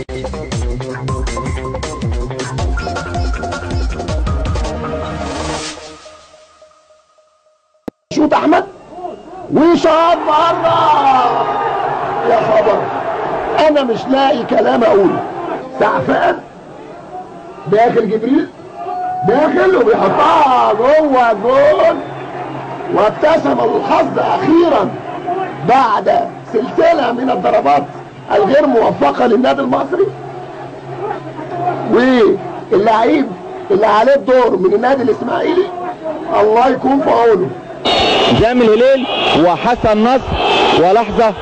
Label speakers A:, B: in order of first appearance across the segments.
A: شوت احمد وشاط بره يا خبر انا مش لاقي كلام اقوله سعفان داخل جبريل داخل وبيحطها جوه جول وابتسم الحظ اخيرا بعد سلسله من الضربات الغير موفقه للنادي المصري واللعيب اللي عليه الدور من النادي الاسماعيلي الله يكون في عونه
B: جامل هليل وحسن نصر ولحظة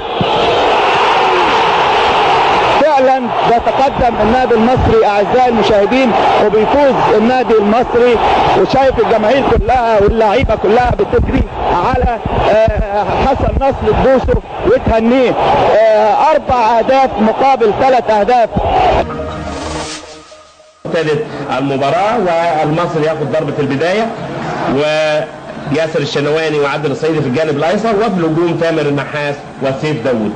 B: فعلا بيتقدم النادي المصري اعزائي المشاهدين وبيفوز النادي المصري وشايف الجماهير كلها واللعيبه كلها بتجري على آه، حسن نصر تبوسه وتهنيه آه، اربع اهداف مقابل ثلاث اهداف
C: ابتدت المباراة والمصري ياخد ضربة البداية وياسر الشنواني وعبد الصعيدي في الجانب الايسر وفي الهجوم تامر النحاس وسيف داوود.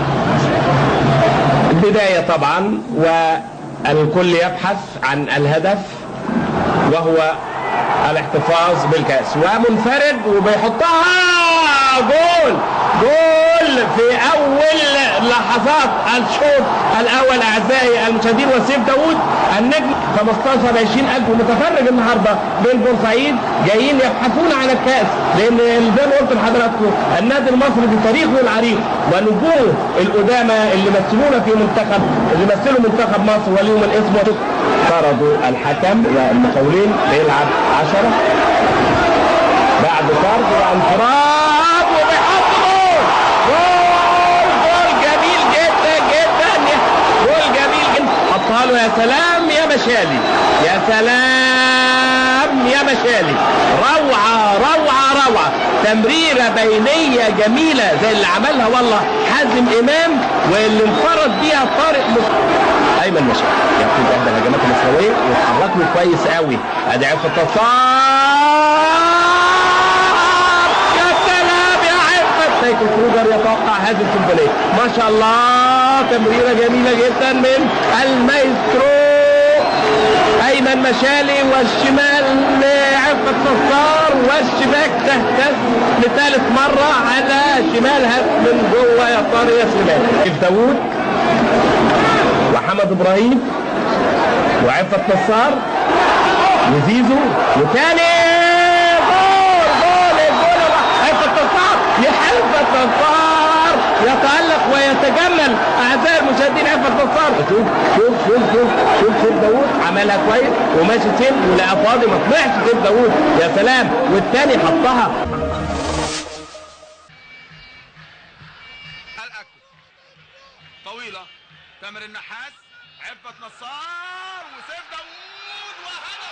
C: البداية طبعا والكل يبحث عن الهدف وهو الاحتفاظ بالكأس ومنفرد وبيحطها جول جول في اول لحظات الشوط الاول اعزائي المشاهدين وسيف داوود النجم 15 20 الف متفرج النهارده من بورسعيد جايين يبحثون عن الكاس لان زي ما قلت لحضراتكم النادي المصري بتاريخه العريق ونجومه القدامى اللي مثلونا في منتخب اللي مثلوا منتخب مصر وليهم الاسم طردوا الحكم والمقاولين بيلعب 10 بعد طرد وانفراد وبيحط جول جول جول جميل جدا جدا جول جميل جدا حطها له يا سلام يا مشالي يا سلام يا مشالي روعة روعة روعة تمريرة بينية جميلة زي اللي عملها والله حازم إمام واللي انفرد بيها طارق مصر ايمن مشالي ياخد احدى الهجمات المصرية ويتحرك له كويس قوي ادي عفة التصار يا سلام يا عفة سيكون كروجر يتوقع هذه السيمفونية ما شاء الله تمريرة جميلة جدا من المايسترو ايمن مشالي والشمال لعفة صفار والشباك تهتز لثالث مرة على شمالها من جوه يا طارق يا سليمان داوود وحمد ابراهيم وعفة نصار وزيزو وتاني جول جول الجول عفة نصار يحفة نصار يتألق ويتجمل أعزائي المشاهدين عفة نصار شوف شوف شوف شوف شوف سيف داوود عملها كويس وماشي سيف ولقى فاضي ما طلعش سيف داوود يا سلام والتاني حطها
D: الأكو طويلة تامر النحاس عفة نصار وسيف داوود وهدف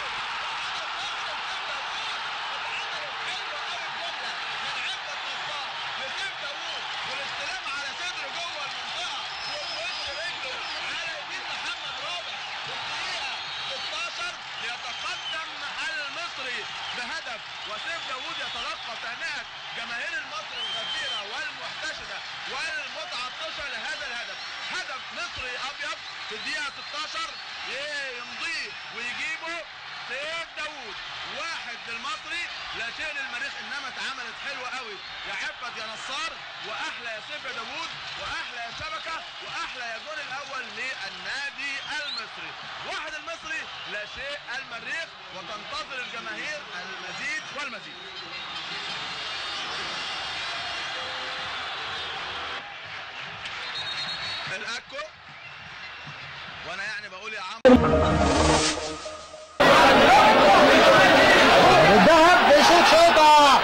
D: والاستلام على صدره جوه المنطقة ووش رجله على يمين محمد رابع والدقيقة 16 ليتقدم المصري بهدف وسيف داوود يتلقى تهنئة جماهير المصري الغفيرة والمحتشدة والمتعطشة لهذا الهدف هدف مصري أبيض في الدقيقة 16 يمضيه ويجيبه سيف داوود واحد للمصري لا شيء للمريخ انما اتعملت حلوه قوي يا عفت يا نصار واحلى يا سيف يا داوود واحلى يا شبكه واحلى يا جول الاول للنادي المصري واحد المصري لا شيء المريخ وتنتظر الجماهير المزيد والمزيد الاكو وانا يعني بقول يا عم
B: الذهب بيشوط شوطه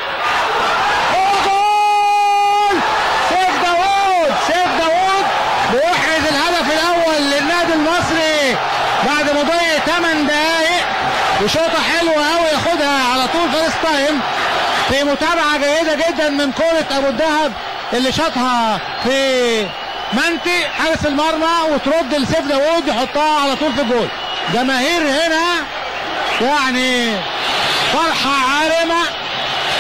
B: جول سيف داوود سيف داوود بيحرز الهدف الاول للنادي المصري بعد مضي 8 دقائق وشوطه حلوه قوي ياخدها على طول فيرست تايم في متابعه جيده جدا من كره ابو الذهب اللي شاطها في منتي حارس المرمى وترد لسيف داوود يحطها على طول في الجول جماهير هنا يعني فرحة عارمة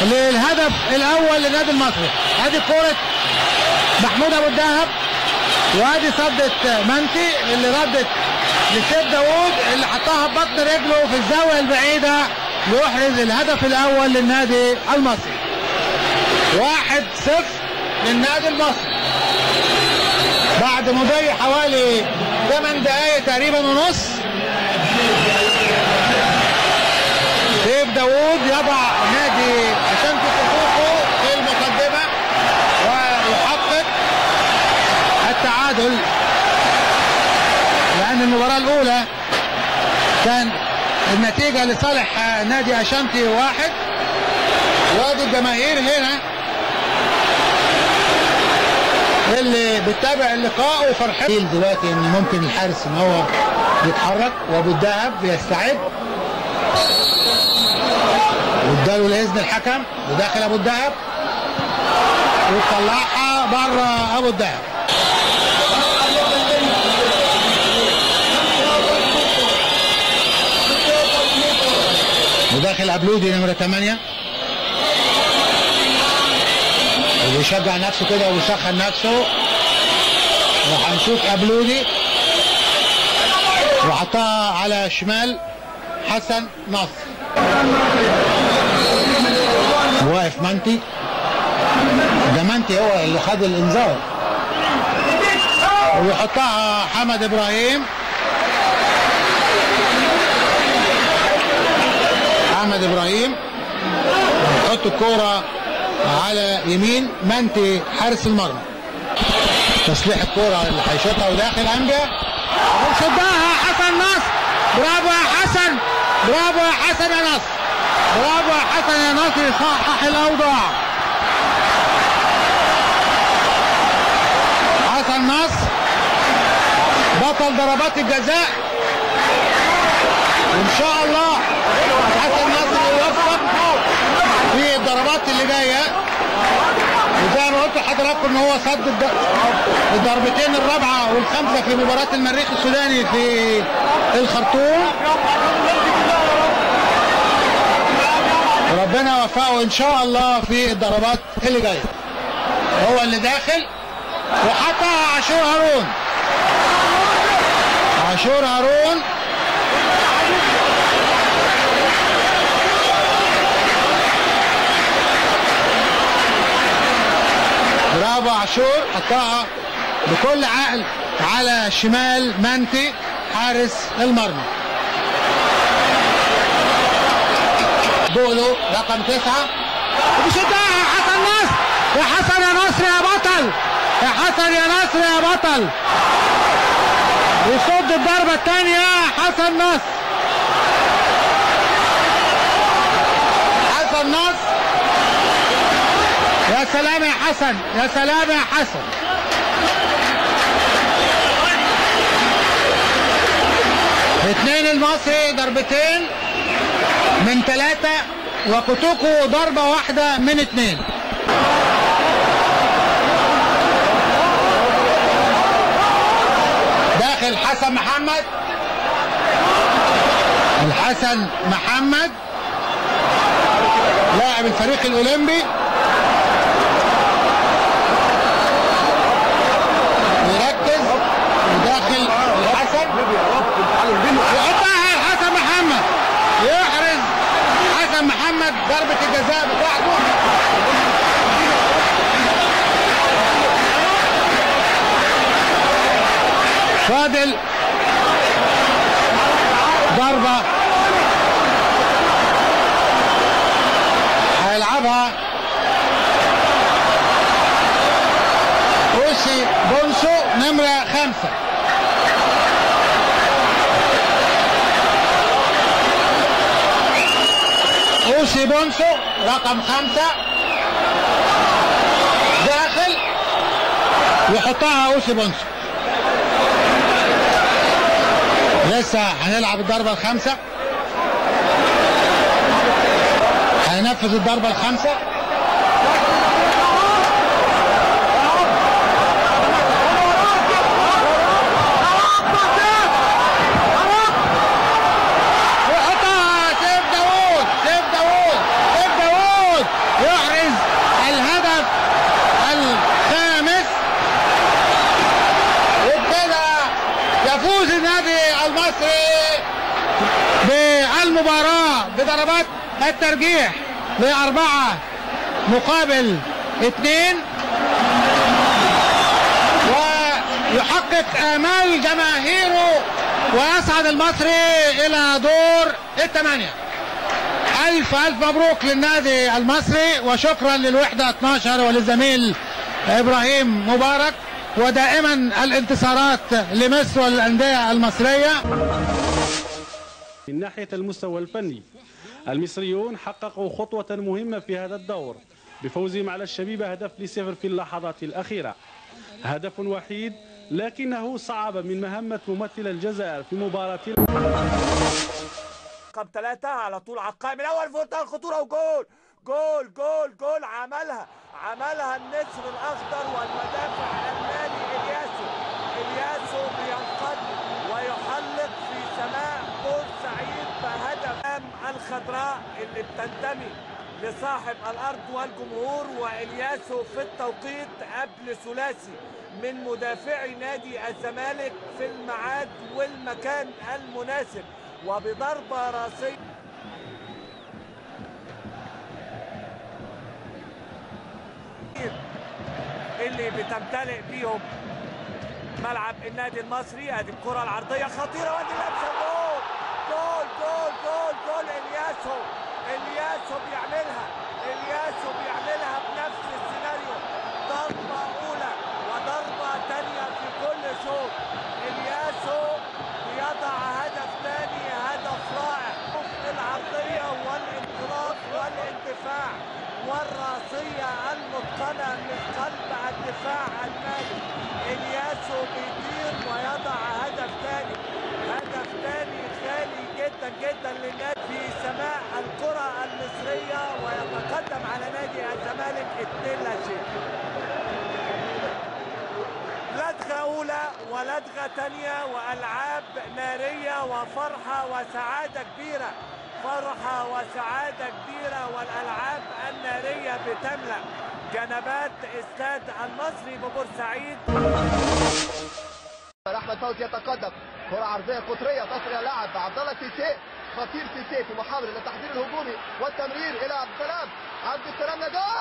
B: للهدف الأول للنادي المصري ادي كرة محمود أبو الدهب وادي صدت منتي اللي ردت لسيف داوود اللي حطها ببطن رجله في الزاويه البعيده ليحرز الهدف الاول للنادي المصري واحد صفر للنادي المصري بعد مضي حوالي 8 دقايق تقريبا ونص سيف داوود يضع نادي عشان صفوفه في المقدمه ويحقق التعادل لان المباراه الاولى كان النتيجه لصالح نادي اشانتي واحد وادي الجماهير هنا اللي بتتابع اللقاء وفرحان دلوقتي ان ممكن الحارس ان هو يتحرك وابو الدهب بيستعد واداله الاذن الحكم وداخل ابو الدهب وطلعها بره ابو الدهب وداخل ابلودي نمره 8 وبيشجع نفسه كده وبيسخن نفسه وهنشوف ابلودي وحطها على شمال حسن نصر واقف منتي ده منتي هو اللي خد الانذار ويحطها حمد ابراهيم احمد ابراهيم يحط الكوره على يمين منتي حارس المرمى تصليح الكوره اللي هيشوطها وداخل انبيا وصدها حسن نصر برافو يا حسن برافو يا حسن يا نصر برافو يا حسن يا نصر يصحح الاوضاع حسن نصر بطل ضربات الجزاء وان شاء الله حسن نصر يوفق في الضربات اللي جايه وزي ما قلت لحضراتكم ان هو صد الد- الضربتين الرابعه والخامسه في مباراه المريخ السوداني في الخرطوم ربنا يوفقه ان شاء الله في الضربات اللي جايه هو اللي داخل وحطها عاشور هارون عاشور هارون برافو عاشور حطها بكل عقل على شمال منتي حارس المرمى بولو رقم تسعة وبيشدها حسن نصر يا حسن يا نصر يا بطل يا حسن يا نصر يا بطل يصد الضربة الثانية حسن نصر حسن نصر يا سلام يا حسن يا سلام يا حسن اثنين المصري ضربتين من ثلاثة وكوتوكو ضربة واحدة من اثنين داخل حسن محمد الحسن محمد لاعب الفريق الاولمبي يركز وداخل الحسن يحطها حسن محمد يحرز حسن محمد ضربة الجزاء بتاعته فاضل ضربة هيلعبها اوسي بونسو نمرة خمسة اوسي بونسو رقم خمسة داخل يحطها اوسي بونسو لسه هنلعب الضربة الخامسة هينفذ الضربة الخامسة ويحطها سيف داوود سيف داوود سيف داوود يحرز الهدف الخامس بضربات الترجيح لأربعة مقابل اثنين ويحقق آمال جماهيره ويصعد المصري إلى دور الثمانية ألف ألف مبروك للنادي المصري وشكرا للوحدة 12 وللزميل إبراهيم مبارك ودائما الانتصارات لمصر والأندية المصرية
E: من ناحية المستوى الفني المصريون حققوا خطوة مهمة في هذا الدور بفوزهم على الشبيبة هدف لصفر في اللحظات الأخيرة هدف وحيد لكنه صعب من مهمة ممثل الجزائر في مباراة
F: رقم ثلاثة على طول على القائم الأول في منتهى الخطورة وجول جول جول جول عملها عملها النسر الأخضر والمدافع الألماني إلياسو إلياسو بينقض ويحلق في سماء بورسعيد بهدف أم الخضراء اللي بتنتمي لصاحب الأرض والجمهور وإلياسو في التوقيت قبل ثلاثي من مدافعي نادي الزمالك في الميعاد والمكان المناسب وبضربة راسية اللي بتمتلئ بيهم ملعب النادي المصري ادي الكرة العرضية خطيرة وادي لابسة جول جول جول جول جول الياسو الياسو بيعملها الياسو بيعملها بنفس السيناريو ضربة أولى وضربة ثانية في كل شوط الياسو بيضع هدف ثاني هدف رائع العرضية والانطلاق والاندفاع والراسية المتقنة من قلب الدفاع المالي الياسو بيطير ويضع هدف ثاني هدف ثاني غالي جدا جدا للنادي في سماء الكرة المصرية ويتقدم على نادي الزمالك 2 لا شيء لدغة أولى ولدغة ثانية وألعاب نارية وفرحة وسعادة كبيرة فرحة وسعادة كبيرة والألعاب النارية بتملأ جنبات استاد المصري ببورسعيد
G: احمد فوزي يتقدم كره عرضيه قطريه تصل الى لاعب عبد الله سيسي خطير سيسي في محاوله للتحضير الهجومي والتمرير الى عبد السلام عبد السلام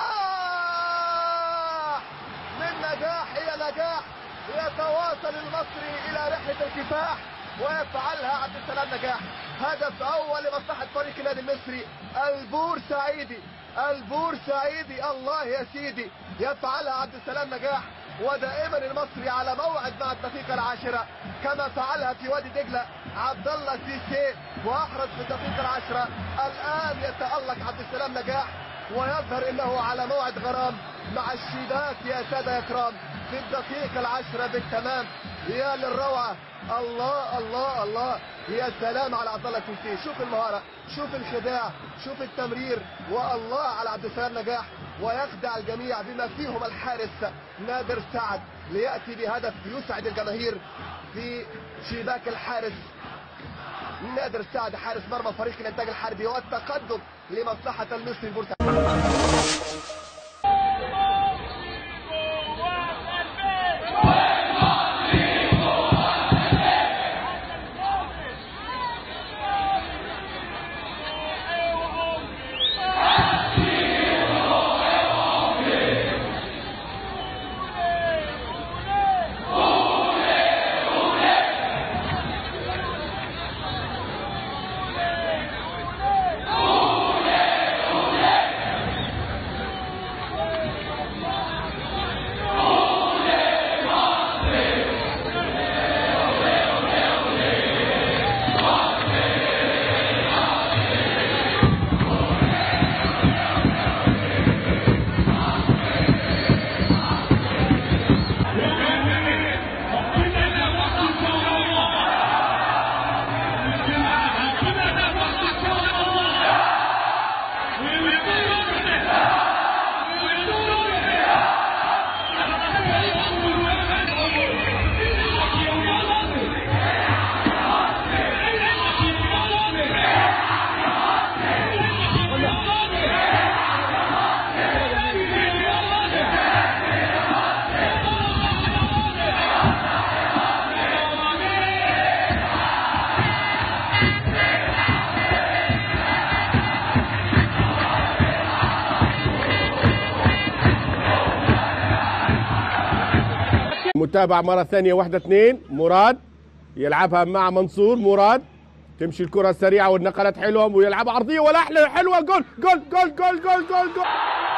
G: نجاح من نجاح الى نجاح يتواصل المصري الى رحله الكفاح ويفعلها عبد السلام نجاح هدف اول لمصلحه فريق النادي المصري البورسعيدي البورسعيدي الله يا سيدي يفعلها عبد السلام نجاح ودائما المصري على موعد مع الدقيقة العاشرة كما فعلها في وادي دجلة عبد الله سيسي واحرز في الدقيقة العاشرة الآن يتألق عبد السلام نجاح ويظهر انه على موعد غرام مع الشيبات يا سادة يا كرام في الدقيقة العاشرة بالتمام يا للروعة الله الله الله يا سلام على عبد الله سيسي شوف المهارة شوف الخداع شوف التمرير والله على عبد السلام نجاح ويخدع الجميع بما فيهم الحارس نادر سعد ليأتي بهدف يسعد الجماهير في شباك الحارس نادر سعد حارس مرمى فريق الانتاج الحربي والتقدم لمصلحة المصري البورسعيدي
H: نتابع مرة ثانية واحدة اثنين مراد يلعبها مع منصور مراد تمشي الكرة السريعة والنقلات حلوة ويلعبها عرضية ولا أحلى حلوة جول جول جول جول جول جول, جول.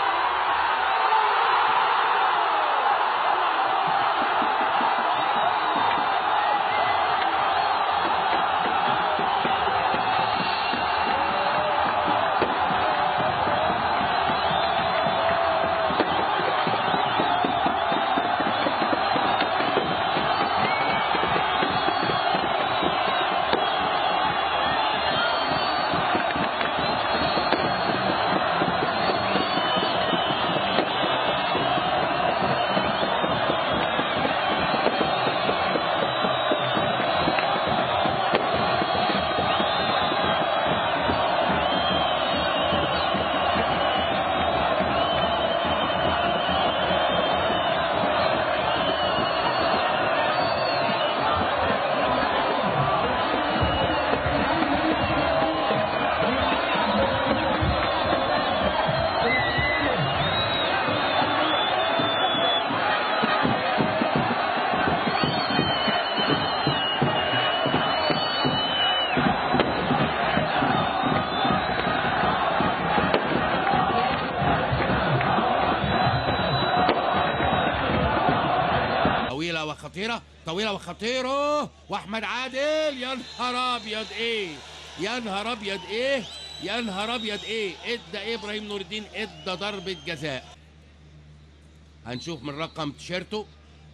I: طويلة وخطيرة طويلة وخطيرة واحمد عادل يا نهار ابيض ايه يا نهار ابيض ايه يا نهار ابيض ايه ادى إيه ابراهيم نور الدين ادى ضربة جزاء هنشوف من رقم تيشيرته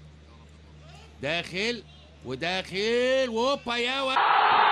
I: داخل وداخل ووبا يا و...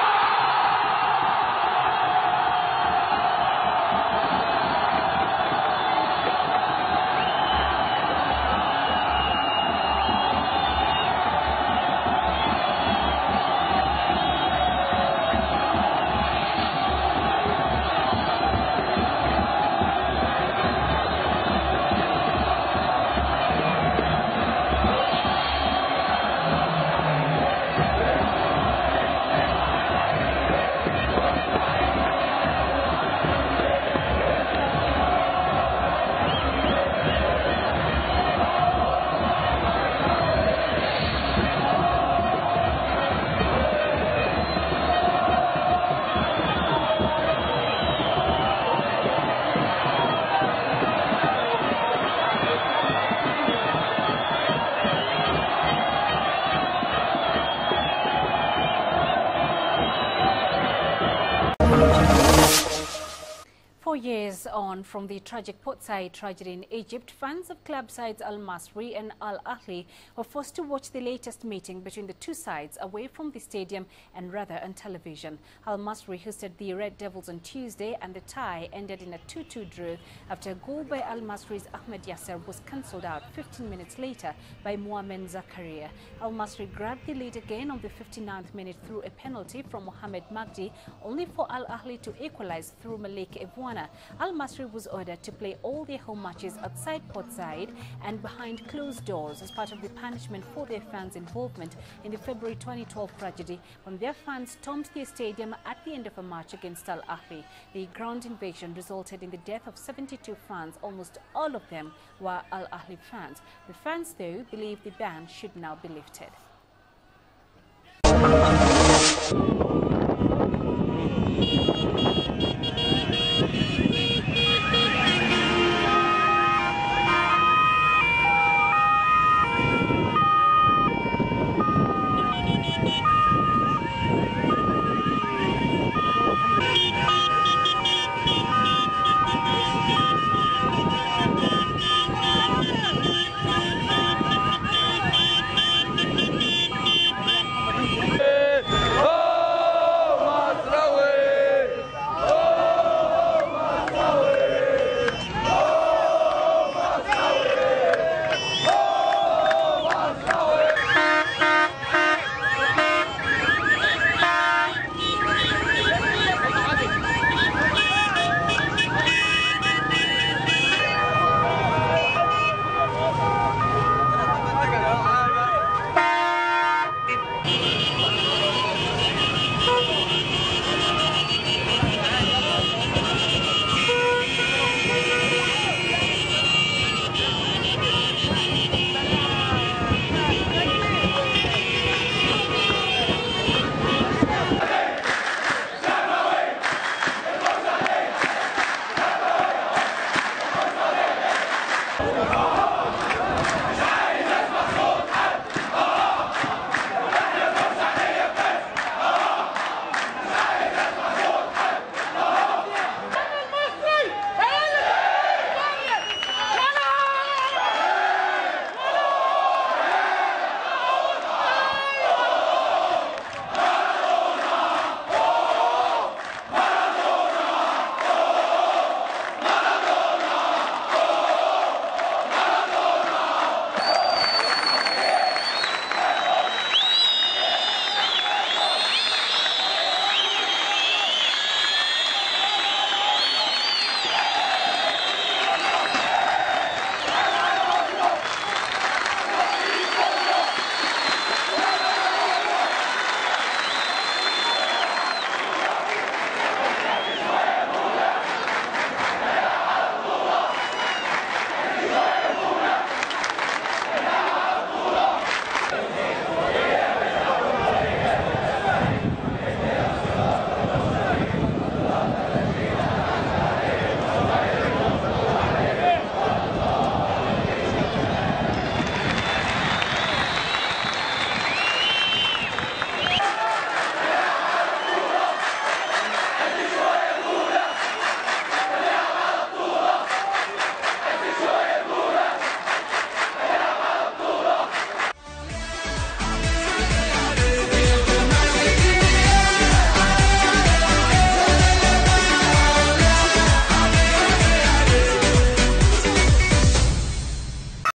J: Four years on from the tragic Portside tragedy in Egypt, fans of club sides Al Masri and Al Ahly were forced to watch the latest meeting between the two sides away from the stadium and rather on television. Al Masri hosted the Red Devils on Tuesday and the tie ended in a 2-2 draw after a goal by Al Masri's Ahmed Yasser was cancelled out 15 minutes later by Mohamed Zakaria. Al Masri grabbed the lead again on the 59th minute through a penalty from Mohamed Magdi, only for Al Ahly to equalize through Malik Evwana. Al Masri was ordered to play all their home matches outside Portside and behind closed doors as part of the punishment for their fans' involvement in the February 2012 tragedy when their fans stormed their stadium at the end of a match against Al Ahly. The ground invasion resulted in the death of 72 fans, almost all of them were Al Ahly fans. The fans, though, believe the ban should now be lifted.